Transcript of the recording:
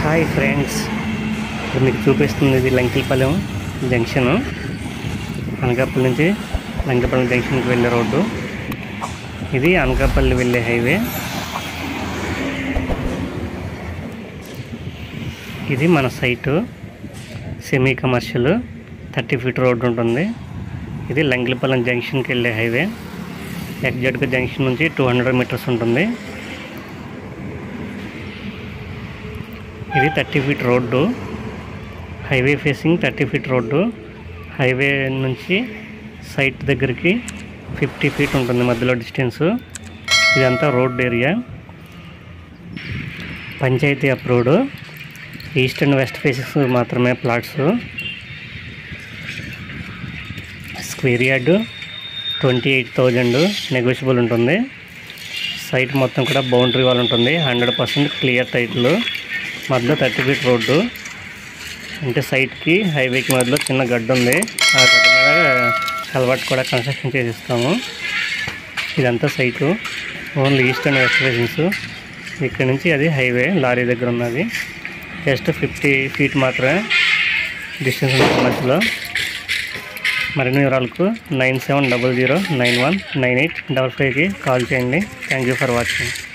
hi friends ఇప్పుడు మీకు చూపిస్తుంది ఇది లంకిలపాలెం జంక్షన్ అనకాపల్లి నుంచి లంకిపాలెం జంక్షన్కి వెళ్ళే రోడ్డు ఇది అనకాపల్లి వెళ్ళే హైవే ఇది మన site semi commercial thirty feet road ఉంటుంది ఇది లంకిలపాలెం జంక్షన్కి వెళ్ళే హైవే ఎగ్జాక్ట్గా జంక్షన్ నుంచి టూ హండ్రెడ్ మీటర్స్ ఉంటుంది ఇది thirty feet road highway facing thirty feet road highway నుంచి సైట్ దగ్గరికి ఫిఫ్టీ ఫీట్ ఉంటుంది మధ్యలో డిస్టెన్స్ ఇదంతా road area panchayat approved east and west faces మాత్రమే plots square yard twenty eight thousand negotiable ఉంటుంది సైట్ మొత్తం కూడా బౌండరీ వాల్ ఉంటుంది హండ్రెడ్ పర్సెంట్ క్లియర్ టైటిల్ మధ్యలో థర్టీ ఫీట్ రోడ్డు అంటే సైట్కి హైవేకి మధ్యలో చిన్న గడ్డ ఉంది ఆ గడ్డ మీద కలవాటు కూడా కన్స్ట్రక్షన్ చేసిస్తాము ఇదంతా site only east and west facings ఇక్కడ నుంచి అది హైవే లారీ దగ్గర ఉన్నది జస్ట్ ఫిఫ్టీ ఫీట్ మాత్రమే డిస్టెన్స్ ఉంటుంది మధ్యలో మరిన్ని వివరాలకు nine seven double zero nine one nine eight double ఫైవ్కి కాల్ చేయండి థ్యాంక్ యూ ఫర్ వాచింగ్